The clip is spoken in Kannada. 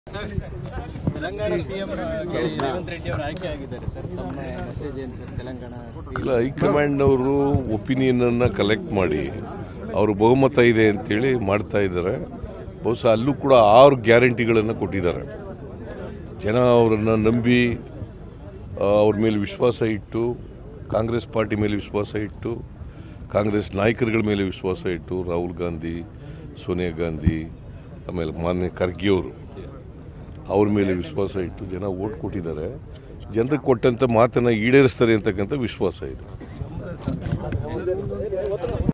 ತೆಲಂಗಾಣ ಸಿಎಂ ರೇವಂತ್ ರೆಡ್ಡಿ ಅವರು ಆಯ್ಕೆ ಆಗಿದ್ದಾರೆ ಸರ್ ತಮ್ಮ ಮೆಸೇಜ್ ಏನು ಸರ್ ತೆಲಂಗಾಣ ಇಲ್ಲ ಹೈಕಮಾಂಡ್ ಅವರು ಒಪಿನಿಯನನ್ನು ಕಲೆಕ್ಟ್ ಮಾಡಿ ಅವರು ಬಹುಮತ ಇದೆ ಅಂತೇಳಿ ಮಾಡ್ತಾ ಇದ್ದಾರೆ ಬಹುಶಃ ಅಲ್ಲೂ ಕೂಡ ಆರು ಗ್ಯಾರಂಟಿಗಳನ್ನು ಕೊಟ್ಟಿದ್ದಾರೆ ಜನ ಅವರನ್ನು ನಂಬಿ ಆ, ಅವ್ರ ಮೇಲೆ ವಿಶ್ವಾಸ ಇಟ್ಟು ಕಾಂಗ್ರೆಸ್ ಪಾರ್ಟಿ ಮೇಲೆ ವಿಶ್ವಾಸ ಇಟ್ಟು ಕಾಂಗ್ರೆಸ್ ನಾಯಕರುಗಳ ಮೇಲೆ ವಿಶ್ವಾಸ ಇಟ್ಟು ರಾಹುಲ್ ಗಾಂಧಿ ಸೋನಿಯಾ ಗಾಂಧಿ ಆಮೇಲೆ ಮಾನ್ಯ ಖರ್ಗೆ ಅವರು ಅವ್ರ ಮೇಲೆ ವಿಶ್ವಾಸ ಇಟ್ಟು ಜನ ಓಟ್ ಕೊಟ್ಟಿದ್ದಾರೆ ಜನರಿಗೆ ಕೊಟ್ಟಂಥ ಮಾತನ್ನು ಈಡೇರಿಸ್ತಾರೆ ಅಂತಕ್ಕಂಥ ವಿಶ್ವಾಸ ಇದೆ